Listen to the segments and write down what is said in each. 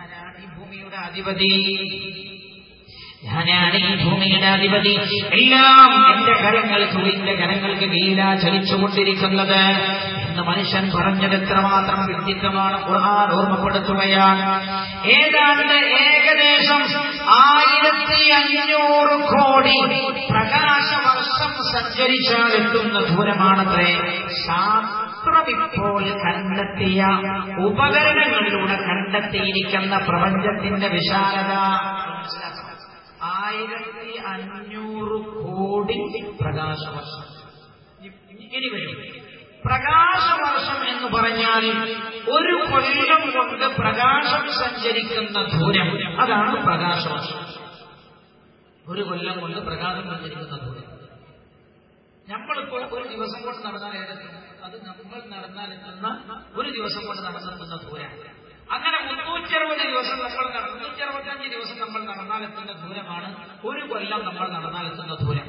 ഞാനാണ് ഈ ഭൂമിയുടെ അധിപതി ഞാനാണ് ഈ ഭൂമിയുടെ അധിപതി എല്ലാം എന്റെ കരങ്ങൾക്ക് എന്റെ കരങ്ങൾക്ക് കീഴാ ചലിച്ചുകൊണ്ടിരിക്കുന്നത് എന്ന് മനുഷ്യൻ പറഞ്ഞത് എത്രമാത്രം വ്യക്തിത്വമാണ് ഖുർആൻ ഓർമ്മപ്പെടുത്തുകയാണ് ഏതാണ്ട് ഏകദേശം ആയിരത്തി അഞ്ഞൂറ് കോടി പ്രകാശവർഷം സഞ്ചരിച്ചാൽ എത്തുന്ന ദൂരമാണത്രേ ശാസ്ത്രം ഇപ്പോൾ കണ്ടെത്തിയ ഉപകരണങ്ങളിലൂടെ കണ്ടെത്തിയിരിക്കുന്ന പ്രപഞ്ചത്തിന്റെ വിശാലത മനസ്സിലാക്കണം ആയിരത്തി അഞ്ഞൂറ് കോടി പ്രകാശവർഷം ഇനി വരും പ്രകാശവർഷം എന്ന് പറഞ്ഞാൽ ഒരു കൊല്ലം കൊണ്ട് പ്രകാശം സഞ്ചരിക്കുന്ന ദൂരം അതാണ് പ്രകാശവർഷം ഒരു കൊല്ലം കൊണ്ട് പ്രകാശം സഞ്ചരിക്കുന്ന ദൂരം നമ്മളിപ്പോൾ ഒരു ദിവസം കൊണ്ട് നടന്നാൽ ഏതെത്തും അത് നമ്മൾ നടന്നാൽ എത്തുന്ന ഒരു ദിവസം കൊണ്ട് നടന്നെത്തുന്ന ദൂരം അങ്ങനെ മുന്നൂറ്ററുപത് ദിവസം നമ്മൾ മുന്നൂറ്ററുപത്തഞ്ച് ദിവസം നമ്മൾ നടന്നാലെത്തുന്ന ദൂരമാണ് ഒരു കൊല്ലം നമ്മൾ നടന്നാലെത്തുന്ന ദൂരം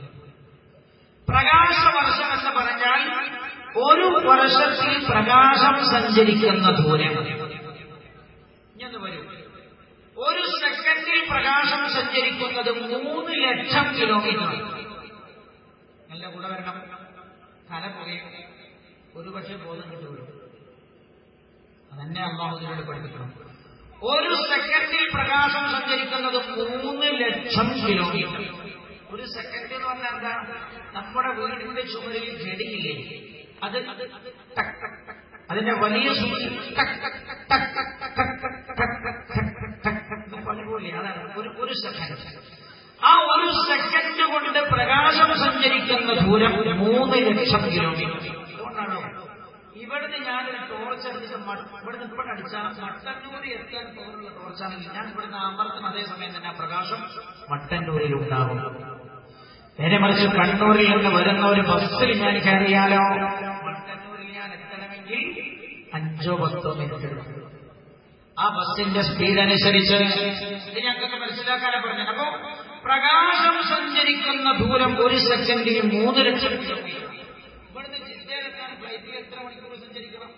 പ്രകാശവർഷം എന്ന് പറഞ്ഞാൽ ഒരു വർഷത്തിൽ പ്രകാശം സഞ്ചരിക്കുന്ന ദൂരം ഇങ്ങനെ വരും ഒരു സെക്കൻഡിൽ പ്രകാശം സഞ്ചരിക്കുന്നത് മൂന്ന് ലക്ഷം കിലോമീറ്റർ നല്ല കൂടെ വരണം തല പുകയും ഒരു പക്ഷേ ബോധം കിട്ടുകയുള്ളൂ അതന്നെ അള്ളാഹുദിനോട് പഠിപ്പിക്കണം ഒരു സെക്കൻഡിൽ പ്രകാശം സഞ്ചരിക്കുന്നത് മൂന്ന് ലക്ഷം കിലോമീറ്റർ ഒരു സെക്കൻഡ് എന്ന് പറഞ്ഞാൽ എന്താ നമ്മുടെ വീടിന്റെ ചുമരിൽ ചെടിയില്ലേ അത് ടക് ടക് ടക് അതിന്റെ വലിയ സൂചി ടക് ടക് ടക് ടക് ടക് ടക് ടക് ടക് ടക് എന്ന് പറഞ്ഞുപോലെ അതാണ് ഒരു ഒരു സെക്കൻഡ് ആ ഒരു സെക്കൻഡ് കൊണ്ട് പ്രകാശം സഞ്ചരിക്കുന്ന ദൂരം മൂന്ന് ലക്ഷം കിലോമീറ്റർ അതുകൊണ്ടാണോ ഇവിടുന്ന് ഞാനൊരു ടോർച്ച് എടുത്തിട്ട് ഇവിടുന്ന് ഇവിടെ അടിച്ചാൽ മട്ടന്നൂര് എത്താൻ പോലുള്ള ടോർച്ചാണെങ്കിൽ ഞാൻ ഇവിടുന്ന് അമർത്തുന്ന അതേ സമയം തന്നെ ആ പ്രകാശം മട്ടന്നൂരിൽ ഉണ്ടാകും നേരെ മറിച്ച് കണ്ണൂരിൽ നിന്ന് വരുന്ന ഒരു ബസ്സിൽ ഞാൻ കയറിയാലോ മട്ടന്നൂരിൽ ഞാൻ എത്തണമെങ്കിൽ അഞ്ചോ പത്തോ മിനിറ്റ് എടുക്കും ആ ബസ്സിന്റെ സ്പീഡ് അനുസരിച്ച് ഇത് ഞങ്ങൾക്ക് മനസ്സിലാക്കാനാണ് പറഞ്ഞത് അപ്പോ പ്രകാശം സഞ്ചരിക്കുന്ന ദൂരം ഒരു സെക്കൻഡിൽ മൂന്ന് ലക്ഷം കിലോമീറ്റർ ഇവിടുന്ന് ജിദ്ദയിലെത്താൻ ഫ്ലൈറ്റിൽ എത്ര മണിക്കൂർ സഞ്ചരിക്കണം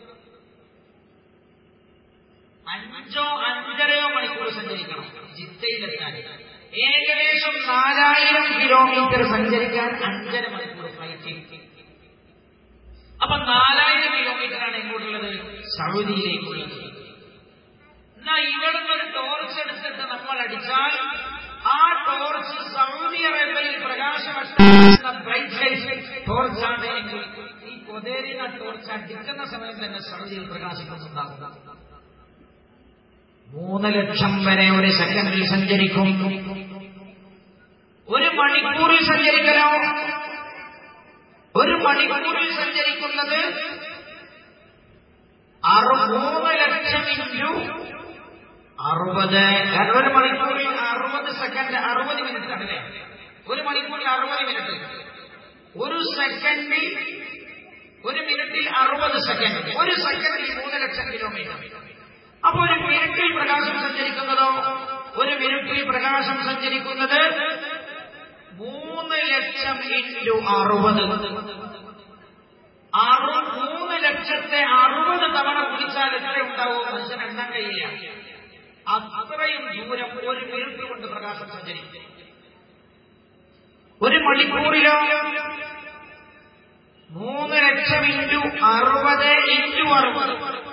അഞ്ചോ അഞ്ചരയോ മണിക്കൂർ സഞ്ചരിക്കണം ജിദ്ദയിലെത്താൻ ഏകദേശം നാലായിരം കിലോമീറ്റർ സഞ്ചരിക്കാൻ അഞ്ചര മണിക്കൂർ ഫ്ലൈറ്റിൽ അപ്പൊ നാലായിരം കിലോമീറ്റർ ആണ് എങ്ങോട്ടുള്ളത് സൗദിയിലേക്കുള്ളത് എന്നാ ഇവിടുന്ന് ഒരു ടോർച്ച് എടുത്തിട്ട് നമ്മൾ അടിച്ചാൽ ആ ടോർച്ച് സൗദി അറേബ്യയിൽ പ്രകാശം ബ്രൈറ്റ് ലൈറ്റ് ടോർച്ചാണ് എങ്കിൽ ഈ കൊതേരിന ടോർച്ച് അടിക്കുന്ന സമയം തന്നെ സൗദിയിൽ പ്രകാശിക്കുന്നുണ്ടാകും മൂന്ന് ലക്ഷം വരെ ഒരു സെക്കൻഡിൽ സഞ്ചരിക്കും ഒരു മണിക്കൂറിൽ സഞ്ചരിക്കലോ ഒരു മണിക്കൂറിൽ സഞ്ചരിക്കുന്നത് മൂന്ന് ലക്ഷം ഇൻറ്റു അറുപത് കാരണം ഒരു മണിക്കൂറിൽ അറുപത് സെക്കൻഡ് അറുപത് മിനിറ്റ് ആണ് അല്ലേ ഒരു മണിക്കൂറിൽ അറുപത് മിനിറ്റ് ഒരു സെക്കൻഡിൽ ഒരു മിനിറ്റിൽ അറുപത് സെക്കൻഡ് ഒരു സെക്കൻഡിൽ മൂന്ന് ലക്ഷം കിലോമീറ്റർ അപ്പൊ ഒരു മിനിറ്റിൽ പ്രകാശം സഞ്ചരിക്കുന്നതോ ഒരു മിനിറ്റിൽ പ്രകാശം സഞ്ചരിക്കുന്നത് മൂന്ന് ലക്ഷം ഇൻറ്റു അറുപത് അറു മൂന്ന് ലക്ഷത്തെ അറുപത് തവണ കുടിച്ചാൽ എത്ര ഉണ്ടാവും മനുഷ്യൻ എണ്ണാൻ കഴിയില്ല അത്രയും ദൂരം ഒരു മിനിറ്റ് കൊണ്ട് പ്രകാശം സഞ്ചരിക്കും ഒരു മണിക്കൂറിലോ മൂന്ന് ലക്ഷം ഇൻറ്റു അറുപത് ഇൻറ്റു അറുപത്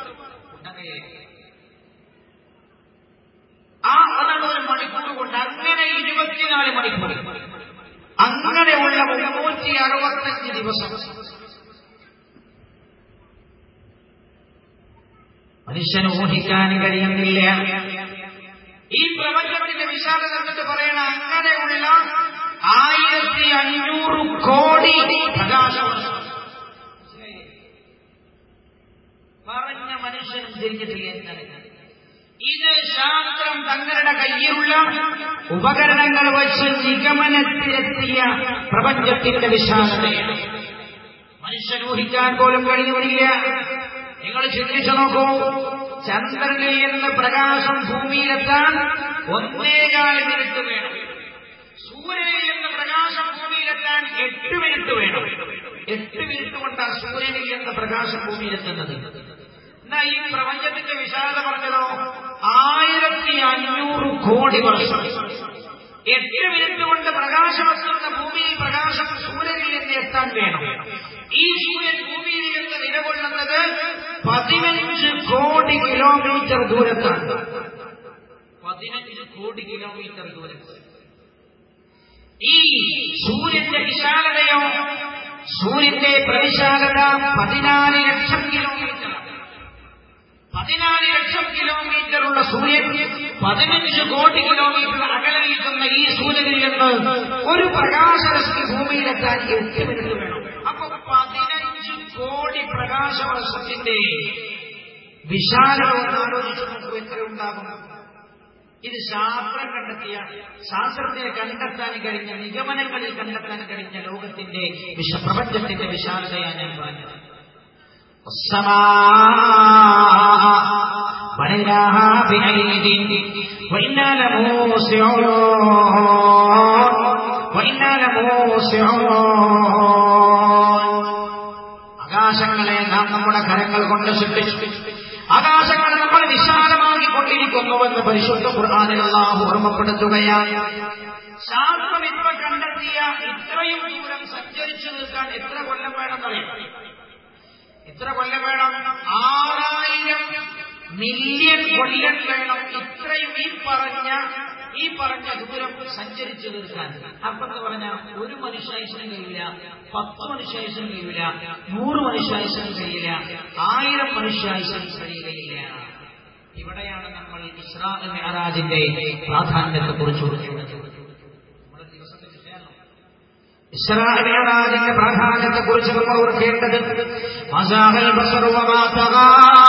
ആ അതാണ് ഒരു മണിക്കൂർ കൊണ്ട് അങ്ങനെ ഇരുപത്തിനാല് മണിക്കൂർ അങ്ങനെയുള്ള മുന്നൂറ്റി അറുപത്തഞ്ച് ദിവസം മനുഷ്യന് ഊഹിക്കാൻ കഴിയുന്നില്ല ഈ പ്രപഞ്ചത്തിന്റെ വിശാലത എന്നിട്ട് പറയണ അങ്ങനെയുള്ള ആയിരത്തി അഞ്ഞൂറ് കോടി പ്രകാശം പറഞ്ഞ മനുഷ്യനും തിരിഞ്ഞിട്ടില്ല എന്താണ് ഇത് ശാസ്ത്രം തങ്ങളുടെ കയ്യിലുള്ള ഉപകരണങ്ങൾ വെച്ച് നിഗമനത്തിലെത്തിയ പ്രപഞ്ചത്തിന്റെ വിശാലതയാണ് മനുഷ്യൻ ഊഹിക്കാൻ പോലും കഴിയുന്നില്ല നിങ്ങൾ ചിന്തിച്ചു നോക്കൂ ചന്ദ്രനിൽ നിന്ന് പ്രകാശം ഭൂമിയിലെത്താൻ ഒന്നേകാൽ മിനിറ്റ് വേണം സൂര്യനിൽ നിന്ന് പ്രകാശം ഭൂമിയിലെത്താൻ എട്ട് മിനിറ്റ് വേണം എട്ട് മിനിറ്റ് കൊണ്ടാണ് സൂര്യനിൽ നിന്ന് പ്രകാശം ഭൂമിയിലെത്തുന്നത് എന്നാ ഈ പ്രപഞ്ചത്തിന്റെ വിശാലത പറഞ്ഞതോ ആയിരത്തി കോടി വർഷം എട്ട് മിനിറ്റ് കൊണ്ട് പ്രകാശമെത്തുന്ന ഭൂമിയിൽ പ്രകാശം സൂര്യനിൽ നിന്ന് എത്താൻ വേണം ഈ സൂര്യൻ ഭൂമിയിൽ നിന്ന് നിലകൊള്ളുന്നത് പതിനഞ്ച് കോടി കിലോമീറ്റർ ദൂരത്താണ് പതിനഞ്ച് കോടി കിലോമീറ്റർ ദൂരത്ത് ഈ സൂര്യന്റെ വിശാലതയോ സൂര്യന്റെ പ്രവിശാലത പതിനാല് ലക്ഷം കിലോമീറ്റർ പതിനാല് ലക്ഷം കിലോമീറ്റർ ഉള്ള സൂര്യൻ പതിനഞ്ച് കോടി കിലോമീറ്റർ അകലെ നിൽക്കുന്ന ഈ സൂര്യനിൽ നിന്ന് ഒരു പ്രകാശരശ്മി ഭൂമിയിലെത്താൻ എട്ട് മിനിറ്റ് വേണം അപ്പൊ പതിനഞ്ച് കോടി പ്രകാശവർഷത്തിന്റെ വിശാലത ഒന്ന് ആലോചിച്ച് നോക്കൂ എത്ര ഉണ്ടാകും ഇത് ശാസ്ത്രം കണ്ടെത്തിയ ശാസ്ത്രത്തെ കണ്ടെത്താൻ കഴിഞ്ഞ നിഗമനങ്ങളിൽ കണ്ടെത്താൻ കഴിഞ്ഞ ലോകത്തിന്റെ വിശ്വപ്രപഞ്ചത്തിന്റെ വിശാലതയാണ് ഞാൻ പറഞ്ഞത് بنيناها بأيد وإنا لموسعون وإنا لموسعون ആകാശങ്ങളെ നാം നമ്മുടെ കരങ്ങൾ കൊണ്ട് സൃഷ്ടിച്ചു ആകാശങ്ങളെ നമ്മൾ വിശാലമാക്കി കൊണ്ടിരിക്കുന്നുവെന്ന് പരിശുദ്ധ ഖുർആാനിൽ അള്ളാഹു ഓർമ്മപ്പെടുത്തുകയാണ് ശാസ്ത്രം ഇപ്പൊ കണ്ടെത്തിയ ഇത്രയും ദൂരം സഞ്ചരിച്ചു നിൽക്കാൻ എത്ര കൊല്ലം വേണമെന്നറിയാം എത്ര കൊല്ലം വേണം ആറായിരം മില്യൺ കൊല്ലം വേണം ഇത്രയും ഈ പറഞ്ഞ ഈ പറഞ്ഞ ദൂരം സഞ്ചരിച്ചു തീർക്കാൻ അപ്പം എന്ന് പറഞ്ഞാൽ ഒരു മനുഷ്യായുസിനും കഴിയില്ല പത്ത് മനുഷ്യായുസിനും കഴിയില്ല നൂറ് മനുഷ്യായുസിനും കഴിയില്ല ആയിരം മനുഷ്യായുസിനും കഴിയുകയില്ല ഇവിടെയാണ് നമ്മൾ ഇസ്രാ മെഹറാജിന്റെ പ്രാധാന്യത്തെ കുറിച്ച് ഇസ്രാഹിന്റെ പ്രാധാന്യത്തെ കുറിച്ച് നമ്മൾ ഓർക്കേണ്ടത് മസാഹൽ ബസറുവമാതകാ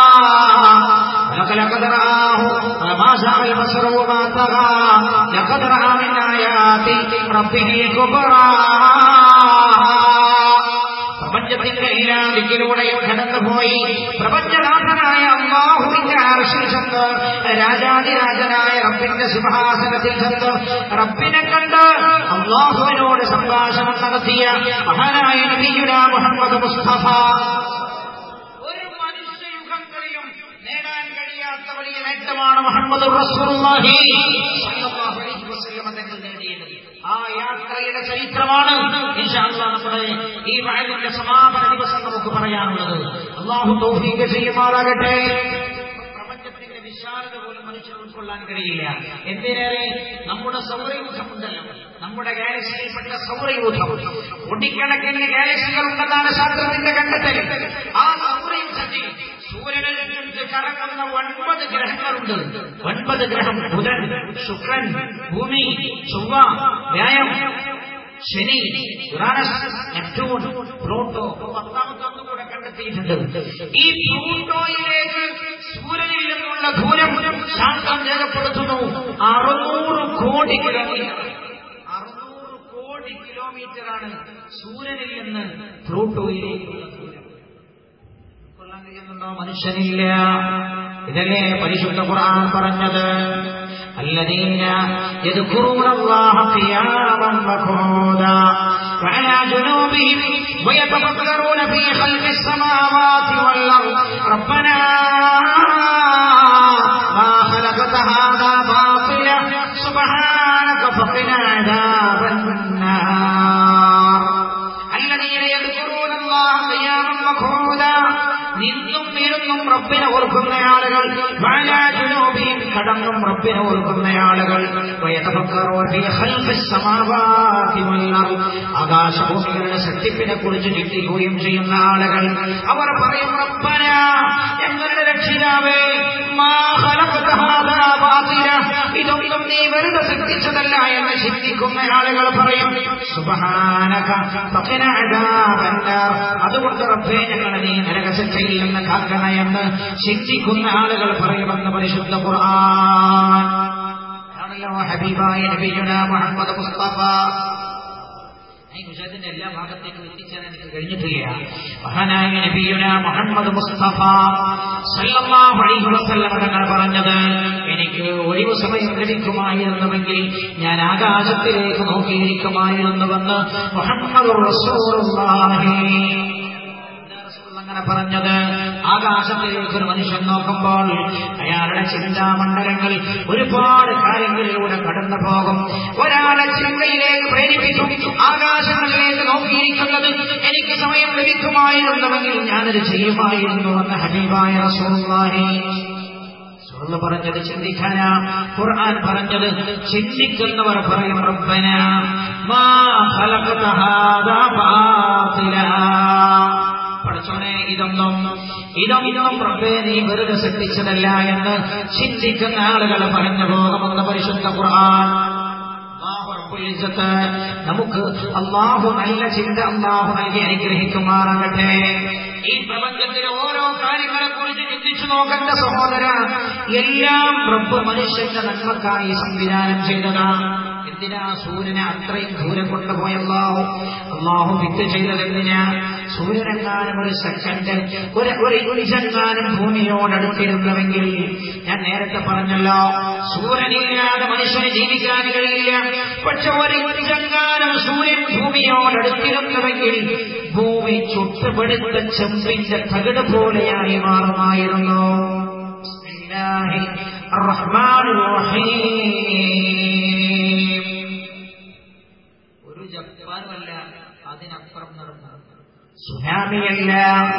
لقد رآه وما زاغ البصر وما طغى لقد رأى من آيات ربه كبرى പ്രപഞ്ചത്തിന്റെ എല്ലാ ദിക്കിലൂടെയും കടന്നുപോയി പ്രപഞ്ചനാഥനായ അള്ളാഹുവിന്റെ ആർഷിൽ ചെന്ന് രാജാതിരാജനായ റബ്ബിന്റെ സിംഹാസനത്തിൽ ചെന്ന് റബ്ബിനെ കണ്ട് അള്ളാഹുവിനോട് സംഭാഷണം നടത്തിയ മഹാനായ നബിയുന മുഹമ്മദ് മുസ്തഫ ഒരു മനുഷ്യയുഗങ്ങളിലും നേടാൻ കഴിയാത്ത വലിയ നേട്ടമാണ് മുഹമ്മദ് റസൂലുള്ളാഹി സ്വല്ലല്ലാഹു അലൈഹി വസല്ലം തങ്ങൾ നേടിയത് ആ യാത്രയുടെ ചരിത്രമാണ് ഇൻഷാല്ലാ നമ്മുടെ ഈ വയലിന്റെ സമാപന ദിവസം നമുക്ക് പറയാനുള്ളത് അള്ളാഹു തൗഫീഖ് ചെയ്യുമാറാകട്ടെ പ്രപഞ്ചത്തിന്റെ വിശാലത പോലും മനുഷ്യർ ഉൾക്കൊള്ളാൻ കഴിയില്ല എന്തിനേറെ നമ്മുടെ സൗരയൂഥമുണ്ടല്ലോ നമ്മുടെ ഗാലക്സിയിൽപ്പെട്ട സൗരയൂഥം കോടിക്കണക്കിന് ഗാലക്സികൾ ഉണ്ടെന്നാണ് ശാസ്ത്രത്തിന്റെ കണ്ടെത്തൽ ആ സൗരയൂഥത്തിൽ സൂര്യനിൽ നിന്ന് കറങ്ങുന്ന ഒൻപത് ഗ്രഹങ്ങളുണ്ട് ഒൻപത് ഗ്രഹം ബുധൻ ശുക്രൻ ഭൂമി ചൊവ്വ വ്യായം ശനി യുറാനസ് നെപ്റ്റൂൺ പ്ലൂട്ടോ പത്താമത്തെ ഒന്നും കൂടെ കണ്ടെത്തിയിട്ടുണ്ട് ഈ പ്ലൂട്ടോയിലേക്ക് സൂര്യനിൽ നിന്നുള്ള ദൂരം ശാസ്ത്രം രേഖപ്പെടുത്തുന്നു അറുന്നൂറ് കോടി കിലോമീറ്റർ അറുന്നൂറ് കോടി കിലോമീറ്ററാണ് സൂര്യനിൽ നിന്ന് പ്ലൂട്ടോയിലേക്കുള്ള ദൂരം കൊള്ളാൻ കഴിയുന്നുണ്ടോ മനുഷ്യനില്ല ഇതല്ലേ പരിശുദ്ധ ഖുർആൻ പറഞ്ഞത് الذين يذكرون الله قياما وقعودا وعلى جنوبهم ويتفكرون في خلق السماوات والارض ربنا ما خلقت هذا باطلا سبحانك فقنا عذاب النار الذين يذكرون الله قياما وقعودا നിന്നും ഇരുന്നും റബ്ബിനെ ഓർക്കുന്ന ആളുകൾ വാലാജുനോബിയും കടന്നും റബ്ബിനെ ഓർക്കുന്ന ആളുകൾ ആകാശഭൂമികളുടെ സൃഷ്ടിപ്പിനെ കുറിച്ച് ചിന്തിക്കുകയും ചെയ്യുന്ന ആളുകൾ അവർ പറയും റബ്ബന ഞങ്ങളുടെ രക്ഷിതാവേ ഇതൊന്നും നീ വെറുതെ സൃഷ്ടിച്ചതല്ല എന്ന് ചിന്തിക്കുന്ന ആളുകൾ പറയും സുബഹാനക അതുകൊണ്ട് റബ്ബേ ഞങ്ങളെ നീ നരകശിക്ഷയിൽ നിന്ന് കാക്കണയെന്ന് ചിന്തിക്കുന്ന ആളുകൾ പറയുമെന്ന് പരിശുദ്ധ ഖുർആൻ ആണല്ലോ ഹബീബായ നബിയുന മുഹമ്മദ് മുസ്തഫ ഈ ഗുജറാത്തിന്റെ എല്ലാ ഭാഗത്തേക്കും എത്തിച്ചേരാൻ എനിക്ക് കഴിഞ്ഞിട്ടില്ല മഹാനായ നബിയുന മുഹമ്മദ് മുസ്തഫ സല്ലല്ലാഹു അലൈഹി വസല്ലം തങ്ങൾ പറഞ്ഞത് എനിക്ക് ഒഴിവു സമയം ലഭിക്കുമായിരുന്നുവെങ്കിൽ ഞാൻ ആകാശത്തിലേക്ക് നോക്കിയിരിക്കുമായിരുന്നുവെന്ന് മുഹമ്മദ് റസൂലുള്ളാഹി അങ്ങനെ പറഞ്ഞത് ആകാശത്തിലേക്ക് ഒരു മനുഷ്യൻ നോക്കുമ്പോൾ അയാളുടെ ചിന്താമണ്ഡലങ്ങൾ ഒരുപാട് കാര്യങ്ങളിലൂടെ കടന്നു പോകും ഒരാളെ ചിന്തയിലേക്ക് പ്രേരിപ്പിക്കും ആകാശങ്ങളിലേക്ക് നോക്കിയിരിക്കുന്നത് എനിക്ക് സമയം ലഭിക്കുമായിരുന്നുവെങ്കിൽ ഞാനത് ചെയ്യുമായിരുന്നു എന്ന് ഹബീബായ റസൂലുള്ളാഹി സുഹൃത്ത് പറഞ്ഞത് ചിന്തിക്കാനാ ഖുർആൻ പറഞ്ഞത് ചിന്തിക്കുന്നവർ പറയും റബ്ബന മാ ഖലഖത ഹാദാ ബാതില പഠിച്ചോനെ ഇതൊന്നും ഇതൊന്നും റബ്ബേ നീ വെറുതെ സൃഷ്ടിച്ചതല്ല എന്ന് ചിന്തിക്കുന്ന ആളുകൾ പറഞ്ഞു പോകുമെന്ന് പരിശുദ്ധ ഖുർആൻ അല്ലാഹു റബ്ബുൽ ഇസ്സത്ത് നമുക്ക് അള്ളാഹു നല്ല ചിന്ത അള്ളാഹു നൽകി അനുഗ്രഹിക്കുമാറാകട്ടെ ഈ പ്രപഞ്ചത്തിലെ ഓരോ കാര്യങ്ങളെ കുറിച്ച് ചിന്തിച്ചു നോക്കേണ്ട സഹോദര എല്ലാം റബ്ബ് മനുഷ്യന്റെ നന്മക്കായി സംവിധാനം ചെയ്തതാണ് എന്തിനാ സൂര്യനെ അത്രയും ദൂരം കൊണ്ടുപോയ അള്ളാഹു അള്ളാഹു വിത്ത് ചെയ്തതെന്തിനാ സൂര്യനെങ്ങാനും ഒരു സെക്കൻഡ് ഒരു ഒരു ഇഞ്ചെങ്ങാനും ഭൂമിയോടടുത്തിരുന്നുവെങ്കിൽ ഞാൻ നേരത്തെ പറഞ്ഞല്ലോ സൂര്യനില്ലാതെ മനുഷ്യന് ജീവിക്കാൻ കഴിയില്ല പക്ഷെ ഒരു ഇഞ്ചെങ്ങാനും സൂര്യൻ ഭൂമിയോടടുത്തിരുന്നുവെങ്കിൽ ഭൂമി ചുട്ടുപെടുത്ത ചെമ്പിന്റെ തകിട് പോലെയായി മാറുമായിരുന്നു ബിസ്മില്ലാഹി അർറഹ്മാനിർ റഹീം ഒരു ജപ്പാനുമല്ല അതിനപ്പുറം നടന്നു സുനാമിയല്ല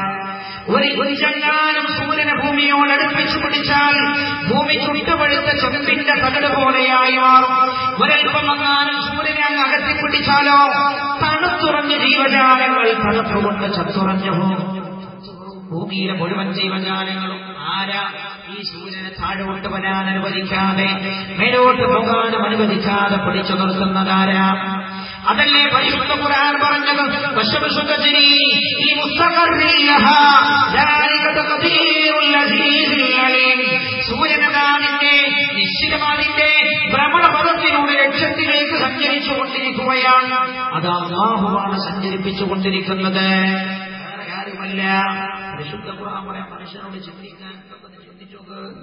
ഒരു ഒരു ചങ്ങാനും സൂര്യനെ ഭൂമിയോട് അടുപ്പിച്ചു പിടിച്ചാൽ ഭൂമി ചുട്ടുപഴുത്ത ചെമ്പിന്റെ തകട് പോലെയായി മാറും ഒരൽപ്പം വന്നാലും സൂര്യനെ അങ്ങ് അകത്തി പിടിച്ചാലോ തണുത്തുറഞ്ഞ ജീവജാലങ്ങൾ തണുപ്പുകൊണ്ട് ചത്തുറഞ്ഞു പോകും ഭൂമിയിലെ മുഴുവൻ ജീവജാലങ്ങളും ആരാ ഈ സൂര്യനെ താഴോട്ട് വരാൻ അനുവദിക്കാതെ മേലോട്ട് പോകാനും അനുവദിക്കാതെ പിടിച്ചു നിർത്തുന്നതാരാ അതല്ലേ പരിശുദ്ധ ഖുർആൻ പറഞ്ഞത് വശവശുദ്ധത്തിനി ഈ മുസ്തഖറില്ലഹ ذلك تقدير العزيز العليم സൂര്യനതാനിന്റെ നിശ്ചിതമാതിന്റെ ഭ്രമണപഥത്തിലൂടെ ലക്ഷ്യത്തിലേക്ക് സഞ്ചരിച്ചു കൊണ്ടിരിക്കുകയാണ് അത് അള്ളാഹുവാണ് സഞ്ചരിപ്പിച്ചു കൊണ്ടിരിക്കുന്നത് വേറെ ആരുമല്ല പരിശുദ്ധ ഖുർആൻ പറയാൻ മനുഷ്യനോട് ചിന്തിക്കാൻ ഇതൊക്കെ ചിന്തിച്ചു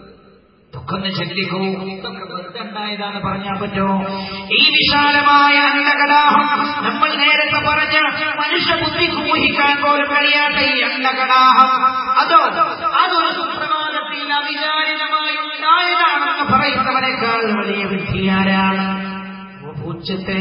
ദുഃഖം ചിന്തിക്കൂ ഇതൊക്കെ വെറുതെ ഉണ്ടായതാന്ന് പറഞ്ഞാൽ പറ്റോ ഈ വിശാലമായ അണ്ടകടാഹം നമ്മൾ നേരത്തെ പറഞ്ഞ മനുഷ്യ ബുദ്ധിക്ക് ഊഹിക്കാൻ പോലും കഴിയാത്ത ഈ അണ്ടകടാഹം അതോ അതൊരു സുപ്രഭാതത്തിൽ അവിചാരിതമായി ഉണ്ടായതാണെന്ന് പറയുന്നവരെക്കാൾ വലിയ വിദ്യാരാണ് പൂച്ചത്തെ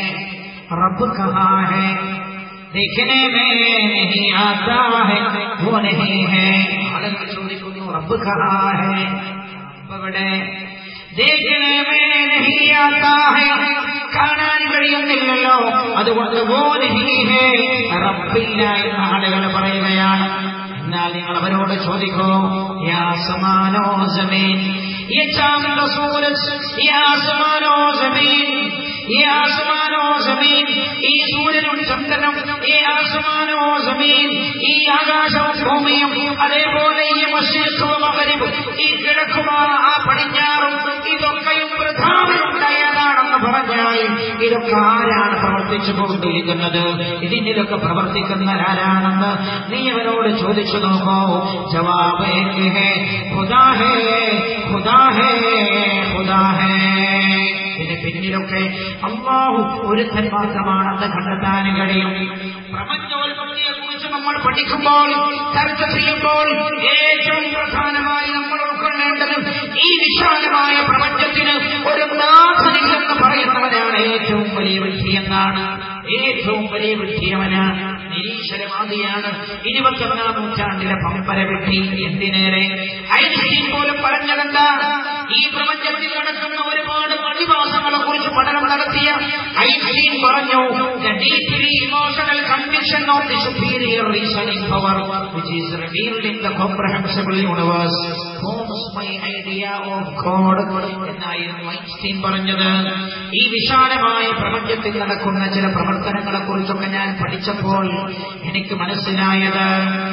റബ്ബ് കഹാ ഹെ देखने में नहीं आता है वो नहीं है ആളുകൾ ചോദിക്കുന്നു റബ്ബ് കഹാ ഹെ അവിടെ ദേഖനെ മേ നഹി ആതാ ഹെ കാണാൻ കഴിയുന്നില്ലല്ലോ അതുകൊണ്ട് വോ നഹി ഹെ റബ്ബില്ല എന്ന് ആളുകൾ പറയുകയാണ് എന്നാൽ നിങ്ങൾ അവരോട് ചോദിക്കൂ യാ സമാനോ സമീൻ ये चांद सूरज ये आसमानो जमीन ये आसमानो जमीन ഈ സൂര്യനും ചന്ദ്രനും ഈ ആസമാനോ ജമീൻ ഈ ആകാശവും ഭൂമിയും അതേപോലെ ഈ മഷീഖവും മകരിവും ഈ കിഴക്കുമാ ആ പടിഞ്ഞാറും ഇതൊക്കെയും പ്രധാനമുണ്ടായതാണെന്ന് പറഞ്ഞാൽ ഇതൊക്കെ ആരാണ് പ്രവർത്തിച്ചു കൊണ്ടിരിക്കുന്നത് ഇതിനിലൊക്കെ പ്രവർത്തിക്കുന്നവരാരാണെന്ന് നീ അവരോട് ചോദിച്ചു നോക്കൂ ജവാബ് ഹേ ഖുദാ ഹേ ഖുദാ ഹേ ഖുദാ ഹേ ഇതിന് പിന്നിലൊക്കെ അള്ളാഹു ഒരുത്തൻ മാത്രമാണെന്ന് കണ്ടെത്താൻ കഴിയും പ്രപഞ്ചോത്പത്തിയെ കുറിച്ച് നമ്മൾ പഠിക്കുമ്പോൾ ചർച്ച ചെയ്യുമ്പോൾ ഏറ്റവും പ്രധാനമായി നമ്മൾ ഉൾക്കൊള്ളേണ്ടത് ഈ വിശാലമായ പ്രപഞ്ചത്തിന് ഒരു നാഥനില്ലെന്ന് പറയുന്നവനാണ് ഏറ്റവും വലിയ വിഡ്ഢിയെന്നാണ് ഏറ്റവും വലിയ വിഡ്ഢിയവനാണ് നിരീശ്വരവാദിയാണ് ഇരുപത്തൊന്നാം നൂറ്റാണ്ടിലെ പമ്പര വിഡ്ഢി എന്തിനേറെ ഐൻസ്റ്റീൻ പോലും പറഞ്ഞതെന്താ ഈ പ്രപഞ്ചത്തിൽ നടക്കുന്ന ഒരുപാട് പ്രതിഭാസങ്ങളെ കുറിച്ച് പഠനം നടത്തിയ ഐൻസ്റ്റീൻ പറഞ്ഞു the deeply emotional conviction of the superior reasoning power which is revealed in the comprehensible universe forms my idea of God എന്നായിരുന്നു ഐൻസ്റ്റീൻ പറഞ്ഞത് ഈ വിശാലമായ പ്രപഞ്ചത്തിൽ നടക്കുന്ന ചില പ്രവർത്തനങ്ങളെ കുറിച്ചൊക്കെ ഞാൻ പഠിച്ചപ്പോൾ എനിക്ക് മനസ്സിലായത്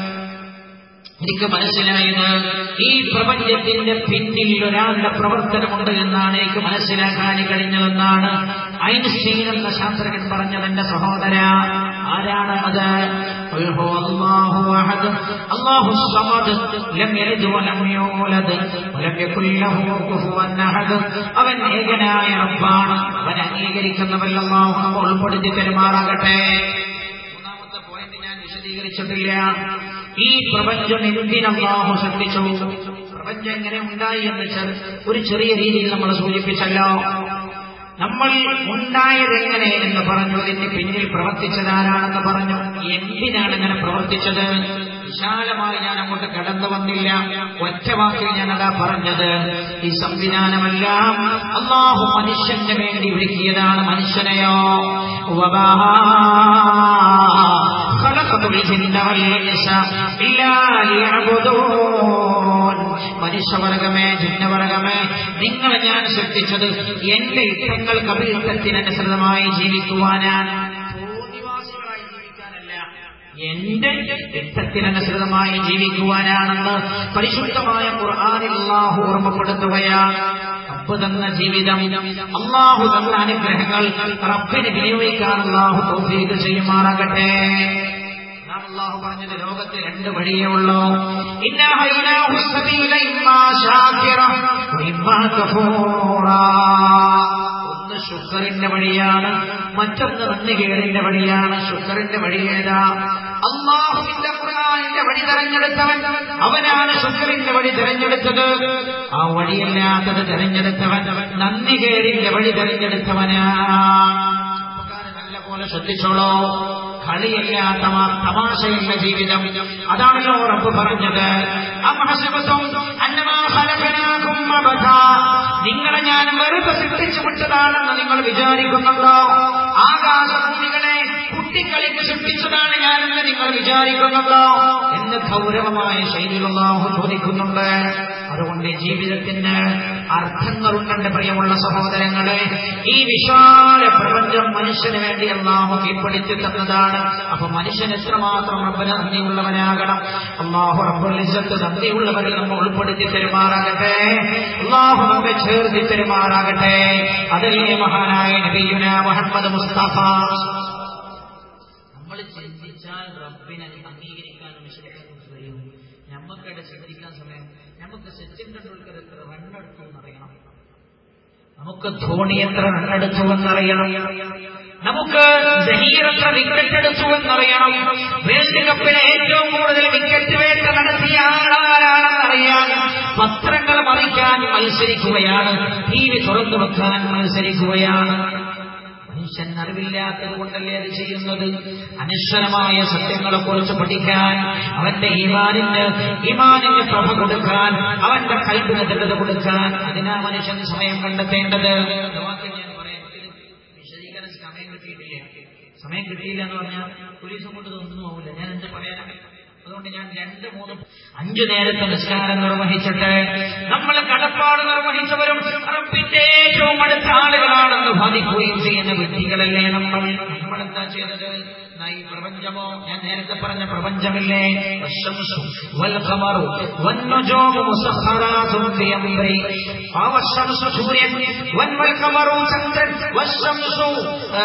എനിക്ക് മനസ്സിലായത് ഈ പ്രപഞ്ചത്തിന്റെ പിന്നിൽ ഒരാളുടെ പ്രവർത്തനമുണ്ട് എന്നാണ് എനിക്ക് മനസ്സിലാക്കാൻ കഴിഞ്ഞതെന്നാണ് ഐൻസ്റ്റീൻ എന്ന ശാസ്ത്രജ്ഞൻ പറഞ്ഞത് എന്റെ സഹോദര ആരാണ് അത് قل هو الله أحد الله الصمد لم يلد ولم يولد ولم يكن له كفوا أحد അവൻ ഏകനായ റബ്ബാണ് അവൻ അംഗീകരിക്കുന്നവരിൽ അള്ളാഹു നമ്മൾ ഉൾപ്പെടുത്തി പെരുമാറാകട്ടെ മൂന്നാമത്തെ പോയിന്റ് ഞാൻ വിശദീകരിച്ചിട്ടില്ല ഈ പ്രപഞ്ചം എന്തിനല്ലാഹു സൃഷ്ടിച്ചു പ്രപഞ്ചം എങ്ങനെ ഉണ്ടായി എന്ന് ചെറു- ഒരു ചെറിയ രീതിയിൽ നമ്മൾ സൂചിപ്പിച്ചല്ലോ നമ്മൾ ഉണ്ടായത് എങ്ങനെ എന്ന് പറഞ്ഞു ഇതിന് പിന്നിൽ പ്രവർത്തിച്ചതാരാണെന്ന് പറഞ്ഞു എന്തിനാണ് ഇങ്ങനെ പ്രവർത്തിച്ചത് വിശാലമായി ഞാൻ അങ്ങോട്ട് കടന്നു വന്നില്ല ഒറ്റ വാക്കിൽ ഞാനതാ പറഞ്ഞത് ഈ സംവിധാനമെല്ലാം അള്ളാഹു മനുഷ്യന് വേണ്ടി ഒരുക്കിയതാണ് മനുഷ്യനെയോ വബാ خلقت الجن والإنس إلا ليعبدون മനുഷ്യവർഗമേ ജിന്നവർഗമേ നിങ്ങളെ ഞാൻ സൃഷ്ടിച്ചത് എന്റെ ഇഷ്ടങ്ങൾക്ക് അഭിഷ്ടത്തിനനുസൃതമായി ജീവിക്കുവാനാണ് തോന്നിവാസികളായി ജീവിക്കാനല്ല എന്റെ ഇഷ്ടത്തിനനുസൃതമായി ജീവിക്കുവാനാണെന്ന് പരിശുദ്ധമായ ഖുർആനിൽ അല്ലാഹു ഓർമ്മപ്പെടുത്തുകയാണ് റബ്ബ് തന്ന ജീവിതം അള്ളാഹു തന്ന അനുഗ്രഹങ്ങൾ റബ്ബിന് വിനിയോഗിക്കാൻ അള്ളാഹു തൗഫീഖ് ചെയ്യുമാറാകട്ടെ അതാണ് അള്ളാഹു പറഞ്ഞത് ലോകത്ത് രണ്ട് വഴിയേ ഉള്ളൂ ഇന്നാ ഹൈനാഹു സബീല ഇമ്മാ ശാകിറ ഇമ്മാ കഫൂറാ ഒന്ന് ശുക്റിന്റെ വഴിയാണ് മറ്റൊന്ന് നന്ദികേടിന്റെ വഴിയാണ് ശുക്റിന്റെ വഴി ഏതാ അള്ളാഹുവിന്റെ ഖുർആനിന്റെ വഴി തെരഞ്ഞെടുത്തവൻ അവനാണ് ശുക്റിന്റെ വഴി തെരഞ്ഞെടുത്തത് ആ വഴിയല്ലാത്തത് തെരഞ്ഞെടുത്തവൻ നന്ദികേടിന്റെ വഴി തെരഞ്ഞെടുത്തവനാ നല്ല പോലെ ശ്രദ്ധിച്ചോളൂ കളിയില്ലാത്ത മാ- തമാശയുള്ള ജീവിതം അതാണല്ലോ റബ്ബ് പറഞ്ഞത് അമഹസിബത്തും അന്നമാ ഖലഖനാകും അബഥാ. നിങ്ങളെ ഞാൻ വെറുതെ സൃഷ്ടിച്ചു വിട്ടതാണെന്ന് നിങ്ങൾ വിചാരിക്കുന്നുണ്ടോ ആകാശഭൂമികളെ കുട്ടിക്കളിക്ക് സൃഷ്ടിച്ചതാണ് ഞാനെന്ന് നിങ്ങൾ വിചാരിക്കുന്നുണ്ടോ എന്ന് ഗൗരവമായ ശൈലിയിൽ അല്ലാഹു ചോദിക്കുന്നുണ്ട് അതുകൊണ്ട് ജീവിതത്തിന് അർത്ഥങ്ങളുണ്ടെന്റെ പ്രിയമുള്ള സഹോദരങ്ങളെ ഈ വിശാല പ്രപഞ്ചം മനുഷ്യന് വേണ്ടി അള്ളാഹു കീഴ്പ്പെടുത്തി തന്നതാണ് അപ്പൊ മനുഷ്യൻ എത്രമാത്രം റബ്ബന് നന്ദിയുള്ളവനാകണം അള്ളാഹു റബ്ബുൽ ഇസ്സത്ത് നന്ദിയുള്ളവരിൽ നമ്മൾ ഉൾപ്പെടുത്തി തരുമാറാകട്ടെ അള്ളാഹു നമ്മെ ചേർത്തി തരുമാറാകട്ടെ അതല്ലേ മഹാനായ നബിയുന മുഹമ്മദ് മുസ്തഫ നമ്മൾ ചിന്തിച്ചാൽ റബ്ബിനെ അംഗീകരിക്കാനും വിശ്വസിക്കാനും കഴിയും നമുക്കിടെ ചിന്തിക്കാൻ സമയം നമുക്ക് സച്ചിൻ ടെണ്ടുൽക്കർ എത്ര റണ്ണെടുത്തു എന്നറിയണം നമുക്ക് ധോണി എത്ര റണ്ണെടുത്തു എന്നറിയണം നമുക്ക് ജഹീർ എത്ര വിക്കറ്റ് എടുത്തു എന്നറിയണം വേൾഡ് കപ്പിലെ ഏറ്റവും കൂടുതൽ വിക്കറ്റ് വേട്ട നടത്തിയ ആളാരാണെന്നറിയാൻ പത്രങ്ങൾ മറിക്കാൻ മത്സരിക്കുകയാണ് ടി വി തുറന്നു വെക്കാൻ മത്സരിക്കുകയാണ് മനുഷ്യൻ അറിവില്ലാത്തത് കൊണ്ടല്ലേ അത് ചെയ്യുന്നത് അനശ്വരമായ സത്യങ്ങളെ കുറിച്ച് പഠിക്കാൻ അവന്റെ ഈമാനിന് ഈമാനിന് പ്രഭ കൊടുക്കാൻ അവന്റെ കൽപ്പിന് ദൃഢത കൊടുക്കാൻ അതിനാ മനുഷ്യൻ സമയം കണ്ടെത്തേണ്ടത് ഒരു വാക്കിൽ ഞാൻ പറയാം ഇത് വിശദീകരണം സമയം കിട്ടിയിട്ടില്ല സമയം കിട്ടിയില്ല എന്ന് പറഞ്ഞാൽ പോലീസ് കൊണ്ട് ഒന്നും ആവില്ല ഞാൻ എന്ത് പറയാനാണ് അതുകൊണ്ട് ഞാൻ രണ്ട് മൂന്ന് അഞ്ചു നേരത്തെ നിസ്കാരം നിർവഹിച്ചിട്ട് നമ്മൾ കടപ്പാട് നിർവഹിച്ചവരും റബ്ബിന്റെ ഏറ്റവും അടുത്ത ആളുകളാണെന്ന് ബാധിക്കുകയും ചെയ്യുന്ന വ്യക്തികളല്ലേ നമ്മൾ നമ്മളെന്താ ചെയ്തത് ദാ ഈ പ്രപഞ്ചമോ ഞാൻ നേരത്തെ പറഞ്ഞ പ്രപഞ്ചമില്ലേ വശംസു വൽ ഖമറു വന്നുജൂമു മുസഖറാതും ബിഅംരി ആ വശംസു സൂര്യൻ വൻ വൽ ഖമറു ചന്ദ്രൻ വശംസു ആ,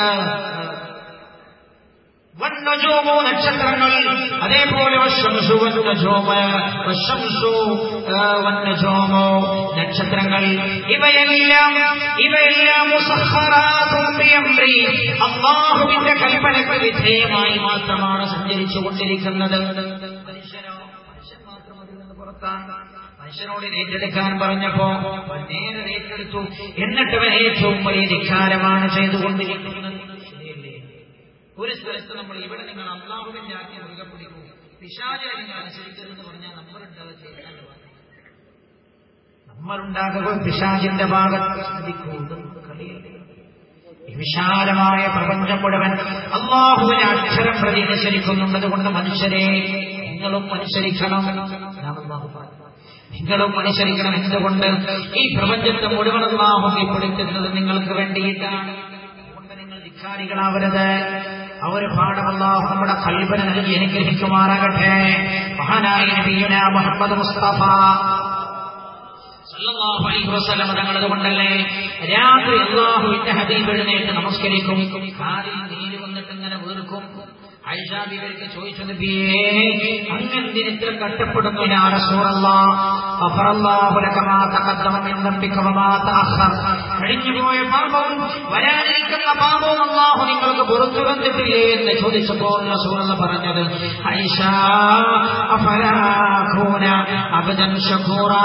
വന്നജോമോ നക്ഷത്രങ്ങൾ അതേപോലെ വശംസു വന്നജോമ വശംസു ആ, വന്നജോമോ നക്ഷത്രങ്ങൾ ഇവയെല്ലാം ഇവയെല്ലാം മുസഖറാത്തും ബിഅംരി. അള്ളാഹുവിന്റെ കൽപ്പനയ്ക്ക് വിധേയമായി മാത്രമാണ് സഞ്ചരിച്ചു കൊണ്ടിരിക്കുന്നത് മനുഷ്യനോ മനുഷ്യൻ മാത്രം അതിൽ നിന്ന് പുറത്താണ് മനുഷ്യനോട് ഏറ്റെടുക്കാൻ പറഞ്ഞപ്പോ അവൻ നേരെ ഏറ്റെടുത്തു എന്നിട്ട് അവൻ ഏറ്റവും വലിയ ധിക്കാരമാണ് ചെയ്തുകൊണ്ടിരിക്കുന്നത് ശരിയല്ലേ ഒരു സ്ഥലത്ത് നമ്മൾ ഇവിടെ നിങ്ങൾ അള്ളാഹുവിന്റെ ആജ്ഞ മുറുകെ പിടിക്കൂ പിശാചെ നിങ്ങൾ അനുസരിക്കരുതെന്ന് പറഞ്ഞാൽ നമ്മളുണ്ടാകുക ചെയ്യാൻ നമ്മളുണ്ടാകുക പിശാചിന്റെ ഭാഗത്ത് ശ്രദ്ധിക്കൂ ഇതൊന്നും കളിയല്ലേ ഈ വിശാലമായ പ്രപഞ്ചം മുഴുവൻ അള്ളാഹുവിനെ അക്ഷരം പ്രതി അനുസരിക്കുന്നുള്ളത് കൊണ്ട് മനുഷ്യരെ നിങ്ങളും അനുസരിക്കണം എന്നാണ് അള്ളാഹു പറഞ്ഞത്. നിങ്ങളും അനുസരിക്കണം എന്തുകൊണ്ട് ഈ പ്രപഞ്ചത്തെ മുഴുവൻ അള്ളാഹു കീഴ്പ്പെടുത്തുന്നത് നിങ്ങൾക്ക് വേണ്ടിയിട്ടാണ് അതുകൊണ്ട് നിങ്ങൾ ധിക്കാരികളാവരുത് ആ ഒരു പാഠം അള്ളാഹു നമ്മുടെ കൽപ്പന നൽകി അനുഗ്രഹിക്കുമാറാകട്ടെ മഹാനായ നബിയുന മുഹമ്മദ് മുസ്തഫ സല്ലല്ലാഹു അലൈഹി വസല്ലം തങ്ങളത് കൊണ്ടല്ലേ രാത്രി അള്ളാഹുവിന്റെ ഹബീബ് എഴുന്നേറ്റ് നമസ്കരിക്കും കാലിൽ നീര് വന്നിട്ട് ഇങ്ങനെ വീർക്കും ഐഷാബികൾക്ക് ചോദിച്ചു നബിയേ അങ്ങെന്തിനിത്ര കഷ്ടപ്പെടുന്നു ഞാൻ റസൂലല്ലാ ഗഫറല്ലാഹു ലക മാ തഖദ്ദമ മിൻ ദംബിക വമാ തഅഖർ കഴിഞ്ഞുപോയ പാപവും വരാനിരിക്കുന്ന പാപവും അല്ലാഹു നിങ്ങൾക്ക് പുറത്തു തന്നിട്ടില്ലേ എന്ന് ചോദിച്ചപ്പോൾ റസൂലുള്ള പറഞ്ഞത് ഐഷ അഫലാഖൂന അബ്ദൻ ശകൂറാ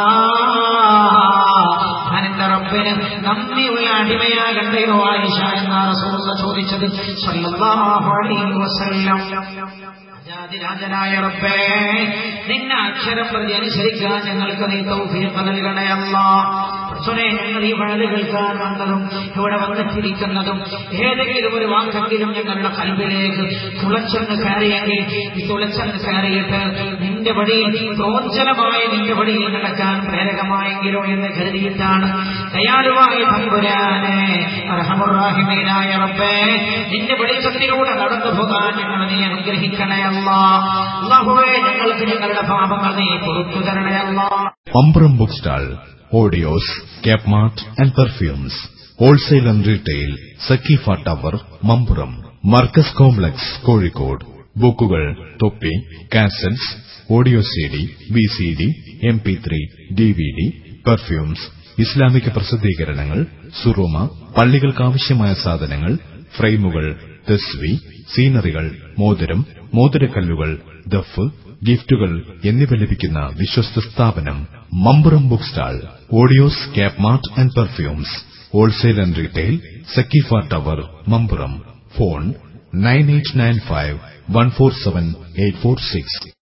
ഞാൻ എന്റെ റബ്ബിന് നന്ദിയുള്ള അടിമയാകണ്ടയോ ആയിഷ എന്നാ റസൂലുള്ള ചോദിച്ചത് സല്ലല്ലാഹു അലൈഹി വസല്ലം രാജരാജനായ റബ്ബേ നിന്നെ അക്ഷരം പ്രതി അനുസരിക്കാൻ ഞങ്ങൾക്ക് നീ തൗഫീഖ് നൽകണേ അല്ലാ പടച്ചോനെ ഞങ്ങൾ ഈ വഴല് കേൾക്കാൻ വന്നതും ഇവിടെ വന്നിട്ടിരിക്കുന്നതും ഏതെങ്കിലും ഒരു വാക്കെങ്കിലും ഞങ്ങളുടെ കൽവിലേക്ക് തുളച്ചെന്ന് കയറിയെങ്കിൽ ഈ തുളച്ചെന്ന് കയറിയിട്ട് നിന്റെ വഴിയിൽ പ്രോജ്ജലമായ നിന്റെ വഴിയിൽ നടക്കാൻ പ്രേരകമായെങ്കിലോ എന്ന് കരുതിയിട്ടാണ് ദയാലുവായ തമ്പുരാനെ റഹമുറാഹിമീനായ റബ്ബേ നിന്റെ വെളിച്ചത്തിലൂടെ നടന്നു പോകാൻ ഞങ്ങൾ നീ അനുഗ്രഹിക്കണേ അല്ലാ അല്ലാഹുവേ ഞങ്ങൾക്ക് ഞങ്ങളുടെ പാപങ്ങൾ നീ പൊറുത്തു തരണേ അല്ലാ Ambram Bookstall, Audios, Capmart and Perfumes. Wholesale and Retail, Sakifa Tower, Mampuram. Marcus Complex, Kozhikode. ബുക്കുകൾ തൊപ്പി cassettes audio C D V C D M P three D V D perfumes ഇസ്ലാമിക പ്രസിദ്ധീകരണങ്ങൾ സുറുമ പള്ളികൾക്കാവശ്യമായ സാധനങ്ങൾ ഫ്രെയിമുകൾ തസ്വി സീനറികൾ മോതിരം മോതിരക്കല്ലുകൾ ദഫ് ഗിഫ്റ്റുകൾ എന്നിവ ലഭിക്കുന്ന വിശ്വസ്ത സ്ഥാപനം Mampuram book stall audios cap mart and perfumes wholesale and retail Sakeefa tower Mampuram phone nine eight nine five one four seven eight four six